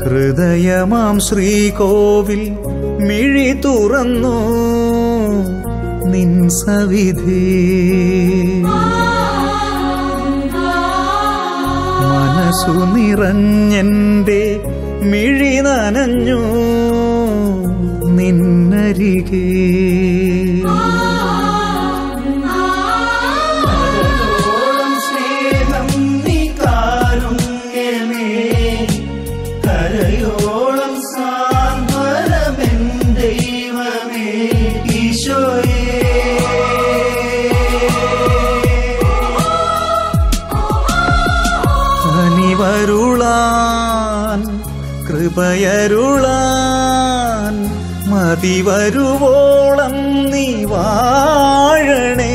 ഹൃദയമാം ശ്രീകോവിൽ മിഴി തുറന്നു നിൻ സവിധേ മനസ്സു നിറഞ്ഞെന്റെ മിഴി നനഞ്ഞു നിന്നരികേ കരയോളം സ്നേഹം നീ കാരുണ്യമേ കരയോളം സാന്ത്വനമെൻ ദൈവമേ ഈശോയേ കനിവരുളാൻ കൃപയരുളാൻ മതി വരുവോളം നീ വാഴണേ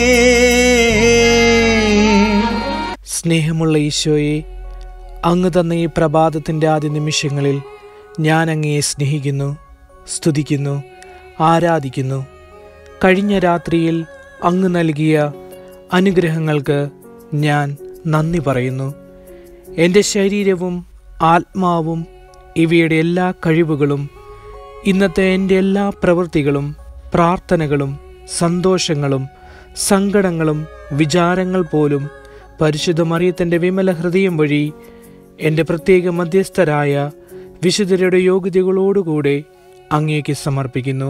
സ്നേഹമുള്ള ഈശോയെ അങ്ങ് തന്ന ഈ പ്രഭാതത്തിൻ്റെ ആദ്യ നിമിഷങ്ങളിൽ ഞാൻ അങ്ങയെ സ്നേഹിക്കുന്നു സ്തുതിക്കുന്നു ആരാധിക്കുന്നു കഴിഞ്ഞ രാത്രിയിൽ അങ്ങ് നൽകിയ അനുഗ്രഹങ്ങൾക്ക് ഞാൻ നന്ദി പറയുന്നു എൻ്റെ ശരീരവും ആത്മാവും ഇവയുടെ എല്ലാ കഴിവുകളും ഇന്നത്തെ എൻ്റെ എല്ലാ പ്രവൃത്തികളും പ്രാർത്ഥനകളും സന്തോഷങ്ങളും സങ്കടങ്ങളും വിചാരങ്ങൾ പോലും പരിശുദ്ധ മറിയത്തിൻ്റെ വിമല ഹൃദയം വഴി എൻ്റെ പ്രത്യേക മധ്യസ്ഥരായ വിശുദ്ധരുടെ യോഗ്യതകളോടുകൂടെ അങ്ങേക്ക് സമർപ്പിക്കുന്നു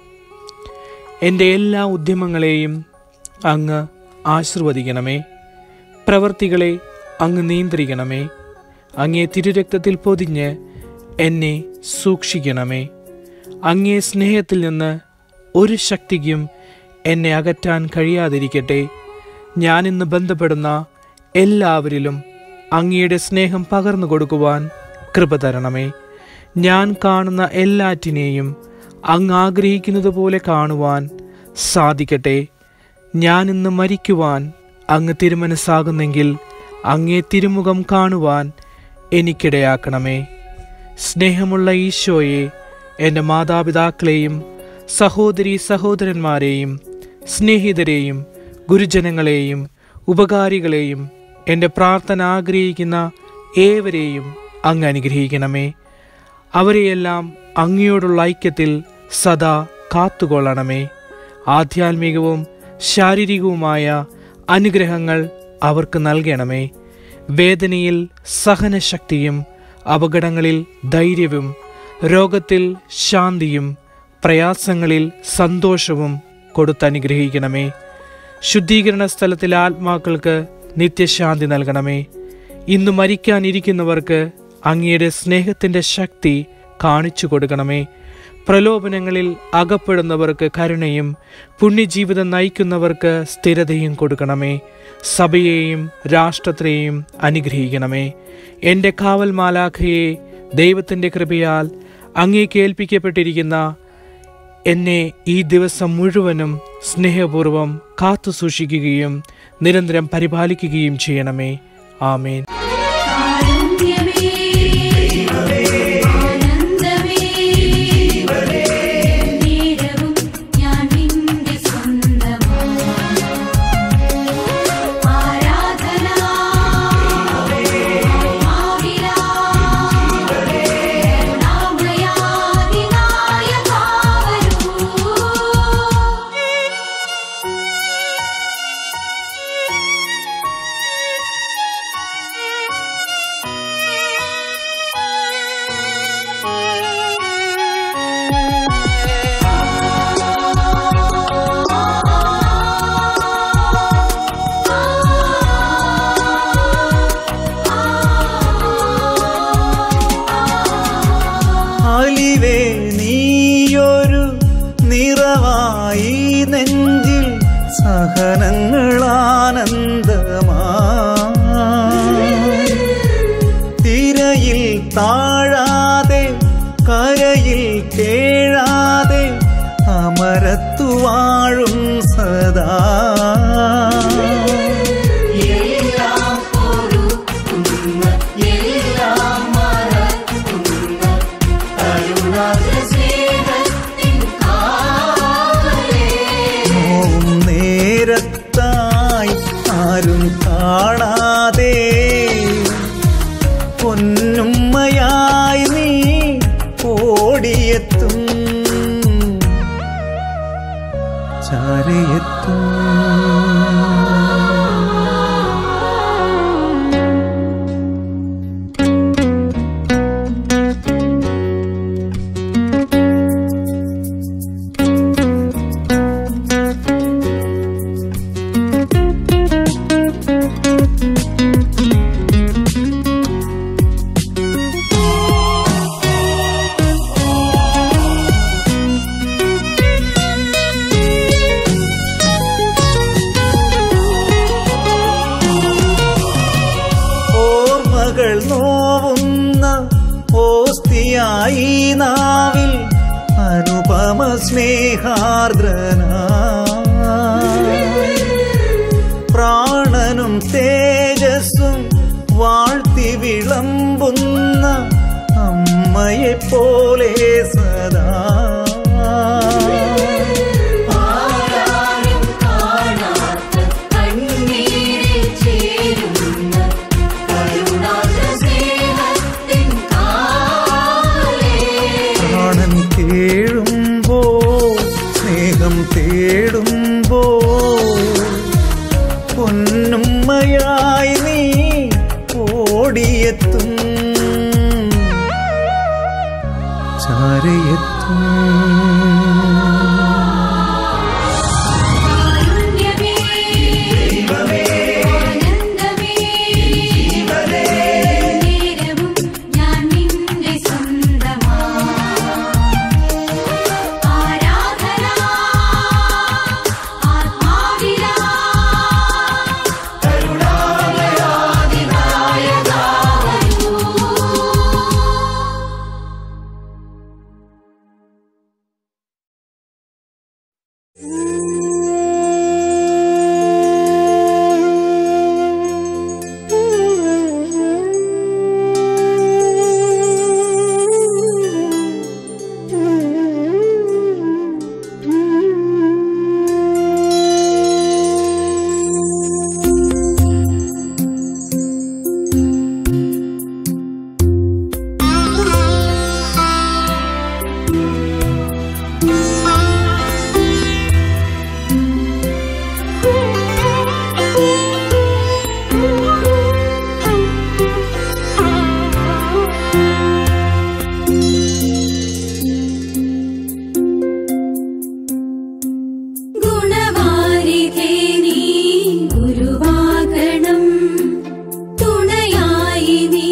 എൻ്റെ എല്ലാ ഉദ്യമങ്ങളെയും അങ്ങ് ആശീർവദിക്കണമേ പ്രവർത്തികളെ അങ്ങ് നിയന്ത്രിക്കണമേ അങ്ങേ തിരുരക്തത്തിൽ പൊതിഞ്ഞ് എന്നെ സൂക്ഷിക്കണമേ അങ്ങേ സ്നേഹത്തിൽ നിന്ന് ഒരു ശക്തിക്കും എന്നെ അകറ്റാൻ കഴിയാതിരിക്കട്ടെ ഞാനിന്ന് ബന്ധപ്പെടുന്ന എല്ലാവരിലും അങ്ങയുടെ സ്നേഹം പകർന്നു കൊടുക്കുവാൻ കൃപ തരണമേ ഞാൻ കാണുന്ന എല്ലാറ്റിനെയും അങ്ങ് ആഗ്രഹിക്കുന്നത് പോലെ കാണുവാൻ സാധിക്കട്ടെ ഞാൻ ഇന്ന് മരിക്കുവാൻ അങ്ങ് തിരുമനസ്സാകുന്നെങ്കിൽ അങ്ങേ തിരുമുഖം കാണുവാൻ എനിക്കിടയാക്കണമേ സ്നേഹമുള്ള ഈശോയെ എൻ്റെ മാതാപിതാക്കളെയും സഹോദരി സഹോദരന്മാരെയും സ്നേഹിതരെയും ഗുരുജനങ്ങളെയും ഉപകാരികളെയും എൻ്റെ പ്രാർത്ഥന ആഗ്രഹിക്കുന്ന ഏവരെയും അങ്ങ് അനുഗ്രഹിക്കണമേ അവരെയെല്ലാം അങ്ങയോടുള്ള ഐക്യത്തിൽ സദാ കാത്തുകൊള്ളണമേ ആധ്യാത്മികവും ശാരീരികവുമായ അനുഗ്രഹങ്ങൾ അവർക്ക് നൽകണമേ വേദനയിൽ സഹനശക്തിയും അപകടങ്ങളിൽ ധൈര്യവും രോഗത്തിൽ ശാന്തിയും പ്രയാസങ്ങളിൽ സന്തോഷവും കൊടുത്തനുഗ്രഹിക്കണമേ ശുദ്ധീകരണ സ്ഥലത്തിലെ ആത്മാക്കൾക്ക് നിത്യശാന്തി നൽകണമേ ഇന്ന് മരിക്കാനിരിക്കുന്നവർക്ക് അങ്ങയുടെ സ്നേഹത്തിൻ്റെ ശക്തി കാണിച്ചു കൊടുക്കണമേ പ്രലോഭനങ്ങളിൽ അകപ്പെടുന്നവർക്ക് കരുണയും പുണ്യജീവിതം നയിക്കുന്നവർക്ക് സ്ഥിരതയും കൊടുക്കണമേ സഭയെയും രാഷ്ട്രത്തെയും അനുഗ്രഹിക്കണമേ എൻ്റെ കാവൽ മാലാഖയെ ദൈവത്തിൻ്റെ കൃപയാൽ അങ്ങേക്ക് ഏൽപ്പിക്കപ്പെട്ടിരിക്കുന്ന എന്നെ ഈ ദിവസം മുഴുവനും സ്നേഹപൂർവം കാത്തു സൂക്ഷിക്കുകയും നിരന്തരം പരിപാലിക്കുകയും ചെയ്യണമേ ആമേൻ കാരുണ്യമേ ആനന്ദമേ നേരവും ഞാൻ നിന്റെ സ്വന്തമാണ് ആരാധന ആവിലാ നാമയാദിനായകാവരൂ അലിവേ നീയൊരു നിറവായി നെഞ്ചിൽ സഹനങ്ങളാനന്ദമാ തിരയിൽ താഴാതെ കരയിൽ കേഴാതെ അമരത്തു വാഴും സദാ എല്ലാം പൊറുക്കുന്ന എല്ലാം മറക്കുന്ന കരുണാർദ്ര സ്നേഹത്തിൻ കാവലേ നോവും നേരത്തായി ആരും കാണാതെ പൊന്നുമ്മയായി നീ ചാരയെത്തും ഓർമ്മകൾ നോവുന്ന ഓസ്തിയായി നാവിൽ അനുപമ സ്നേഹാർദ്രന പ്രാണനും തേജസ്സും വാഴ്ത്തി വിളമ്പുന്ന അമ്മയെ പോലെ സദാ ആരാരും കാണാത്ത കണ്ണീരിൽ ചേരുന്ന കരുണാർദ്ര സ്നേഹത്തിൻ കാലേ പ്രാണൻ കേഴുമ്പോ സ്നേഹം തേടുമ്പോ പൊന്നുമ്മയായി നീ ഓടിയെത്തും ചാരയെത്തും കാരുണ്യമേ ആനന്ദമേ നേരവും ഞാൻ നിന്റെ സ്വന്തമാ ആരാധന ആത്മാവിലാ കരുണാമയാദിനായകാ വരൂ ഗുണവാരിധേ നീ ഗുരുവാകണം തുണയായി നീ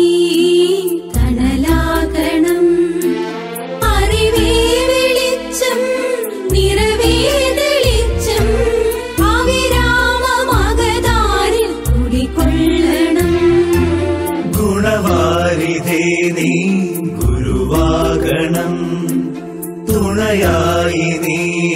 തണലാകണം അറിവേ വെളിച്ചം നിറവേ തെളിച്ചം അവിരാമമകതാരിൽ കുടികൊള്ളണം ഗുണവാരിധേ നീ ഗുരുവാകണം തുണയായി നീ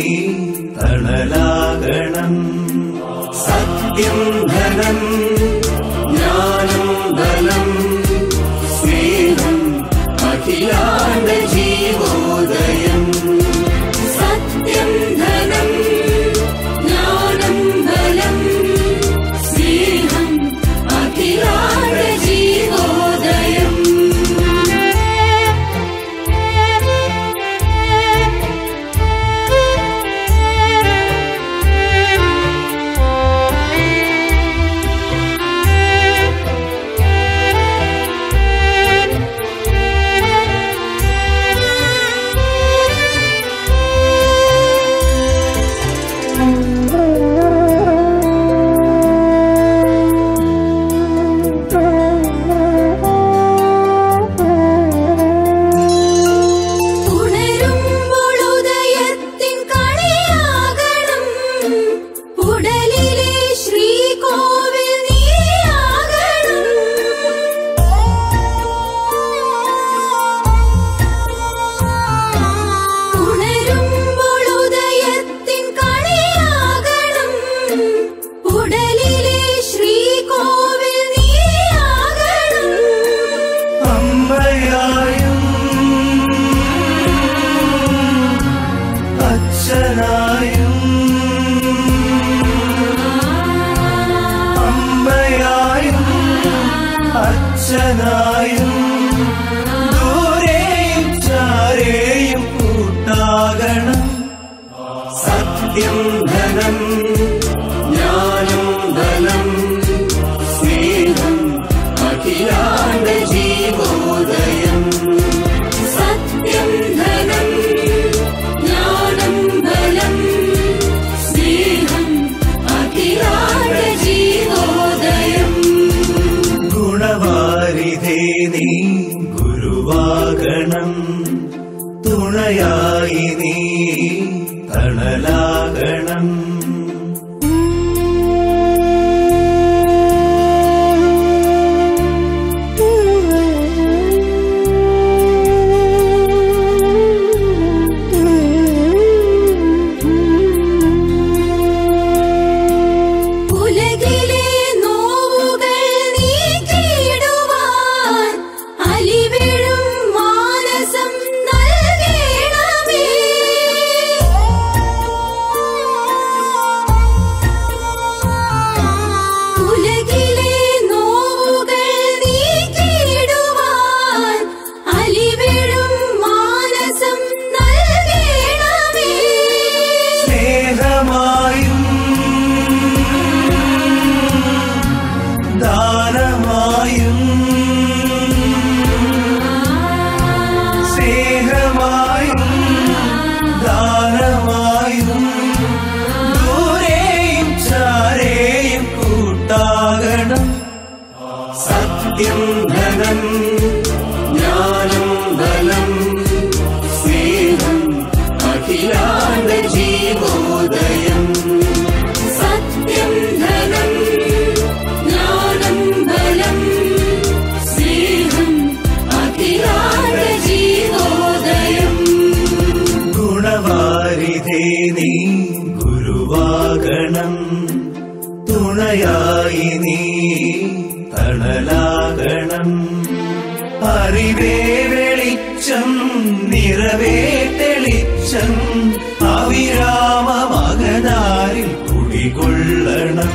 തണലാകണം സത്യം ധനം ജ്ഞാനം ബലം സ്നേഹം അഖിലാണ്ട ജീവോദയം സത്യം ധനം ജ്ഞാനം ബലം സ്നേഹം അഖിലാണ്ട ജീവോദയം ഉണരുമ്പോൾ ഉദയത്തിൻ കണിയാകണം ഉടലിലെ ശ്രീകോവിൽ നീയാകണം ഉണരുമ്പോൾ ഉദയത്തിൻ കണിയാകണം ഉടലിലെ ശ്രീകോവിൽ നീയാകണം അമ്മയായും അച്ഛനായും അമ്മയായും അച്ഛനായും ദൂരെയും ചാരെയും കൂട്ടാകണം സത്യം ധനം ഗുരുവാകണം തുണയായി നീ തണലാകണം ഉലകിലെ നോവുകൾ നീക്കിയിടുവാൻ അലിവിടും മാനസം നൽകണമേ ഉലകിലെ നോവുകൾ നീക്കിയിടുവാൻ അലിവിടും മാനസം നൽകണമേ സ്നേഹമായും ദാനമായും സ്നേഹമായും ദാനമായും ദൂരെയും ചാരേയും കൂട്ടാകണം സത്യം ധനം ജ്ഞാനം ബലം സ്നേഹം അഖിലാണ്ട ജീവോദയം സത്യം ധനം ജ്ഞാനം ബലം സ്നേഹം അഖിലാണ്ട ജീവോദയം ഗുണവാരിധേ നീ ഗുരുവാകണം തുണയായി നീ തണലാകണം അറിവേ വെളിച്ചം നിറവേ തെളിച്ചം അവിരാമമകതാരിൽ കുടികൊള്ളണം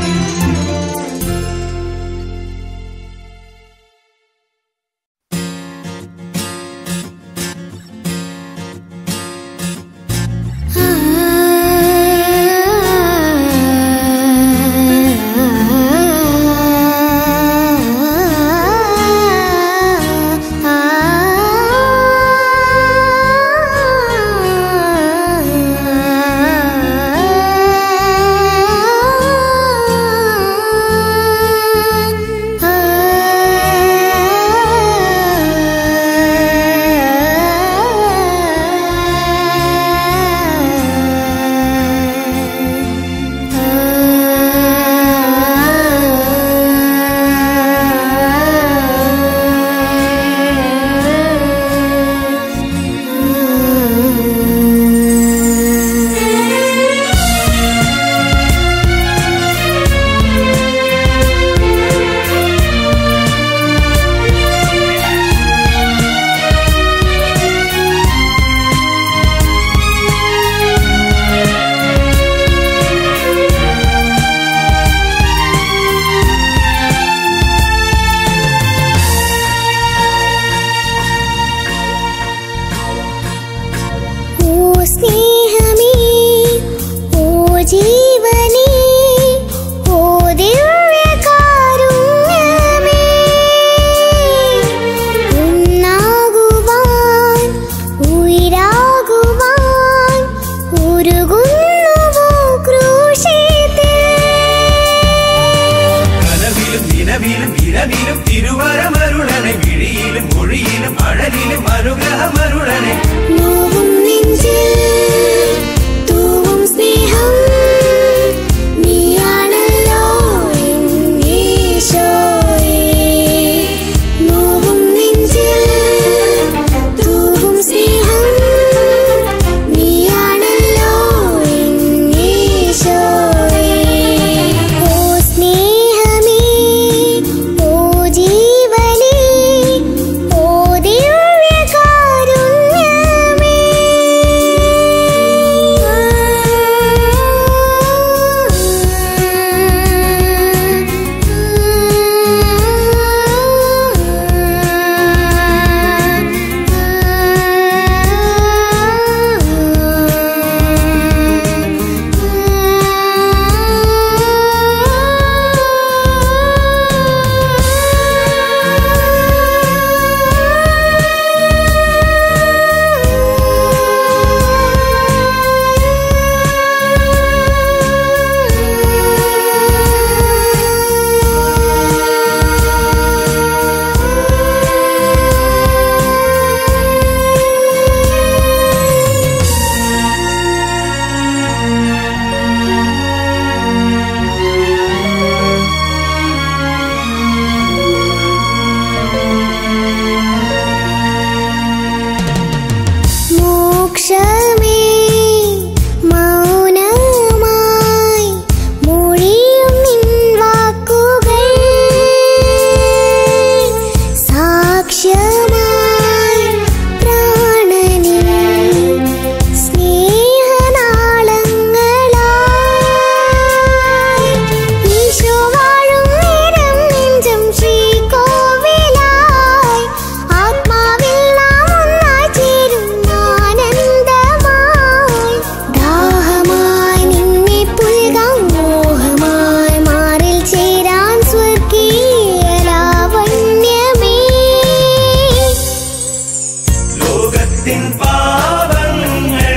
ഓ സ്നേഹമേ ഓ ജീവനേ ഓ ദിവ്യകാരുണ്യമേ ഒന്നാകുവാൻ ഉയരാകുവാൻ ഉരുകുന്നുവോ ക്രൂശിതേ കനവിലും നിലവിലും ഇരവിലും തിരുവരമരുളനെ വിഴിയിലും മൊഴിയിലും അഴലിലും അനുഗ്രഹമരുളനെ നോവും നെഞ്ചിൽ തൂവും സ്നേഹം നീയാണല്ലോ എൻ ഈശോയേ. നോവും നെഞ്ചിൽ തൂവും സ്നേഹം നീയാണല്ലോ എൻ ഈശോയേ. ഓ സ്നേഹമേ ഓ ജീവനേ ഓ ദിവ്യകാരുണ്യമേ ലോകത്തിൻ പാപങ്ങൾ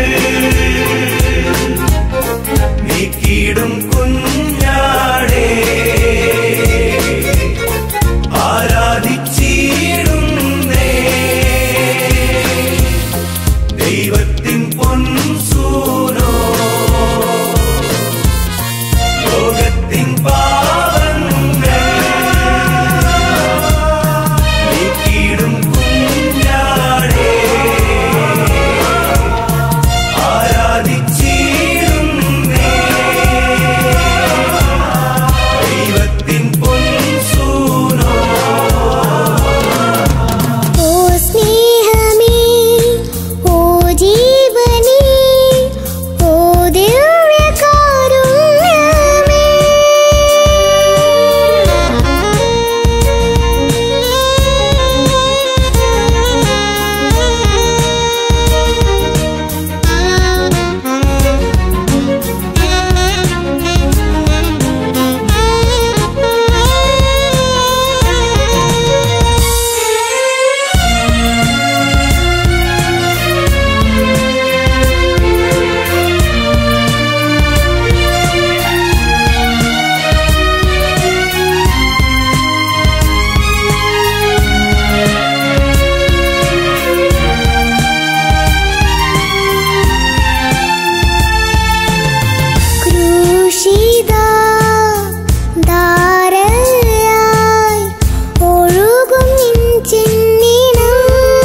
നീക്കിയിടും കുഞ്ഞാടേ ആരാധിച്ചിടുന്നേ ദൈവത്തിൻ പൊൻസൂനോ ലോകത്തിൻ പാപങ്ങൾ നീക്കിയിടും കുഞ്ഞാടേ ആരാധിച്ചിടുന്നേ ദൈവത്തിൻ പൊൻസൂനോ ഓ സ്നേഹമേ ഓ ജീവനേ ഓ ദിവ്യകാരുണ്യമേ ക്രൂശിത ധാരയായി ഒഴുകും നിൻ ചെന്നിനം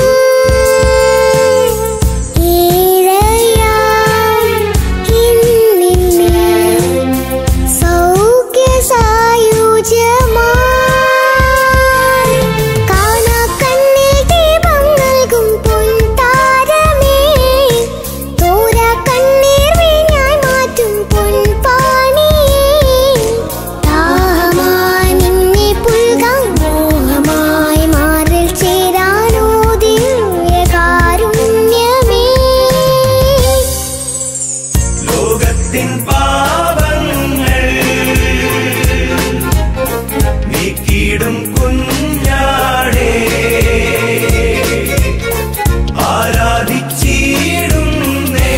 ഏഴയാം ഇന്നിന്നെ സൗഖ്യസായുജ്യമായി കാണാക്കണ്ണിൽ ദീപം നൽകും പൊൻതാരമേ തോര കണ്ണീർ വീഞ്ഞായി മാറ്റും പൊൻപാണിയേ ദാഹമായി നിന്നെ പുൽകാൻ മോഹമായി മാറിൽ ചേരാനോ ദിവ്യകാരുണ്യമേ ലോകത്തിൻ പാപങ്ങൾ നീക്കിയിടും കുഞ്ഞാടേ ആരാധിച്ചിടുന്നേ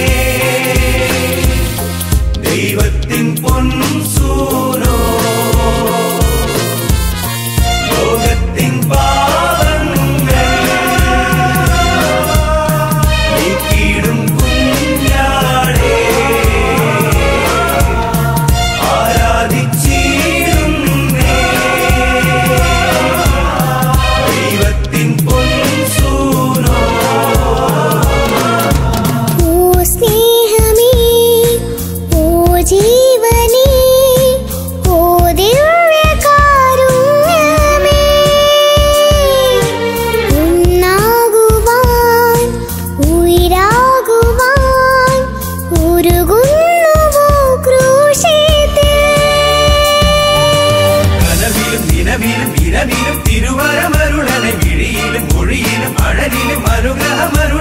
ദൈവത്തിൻ പൊൻസൂനോ ലോകത്തിൻ പാപങ്ങൾ നീക്കിയിടും കുഞ്ഞാടേ ആരാധിച്ചിടുന്നേ ദൈവത്തിൻ പൊൻസൂനോ ഓ സ്നേഹമേ ഓ ജീവനേ ഓ ദിവ്യകാരുണ്യമേ ഉണ്ണാകുവാൻ ഉയരാകുവാൻ ഉരുകുന്നുവോ ക്രൂശിതേ കനവിലും നിലവിലും ഇരവിലും തിരുവരമരുളനെ വിഴിയിലും മൊഴിയിലും അഴലിലും അനുഗ്രഹമരുള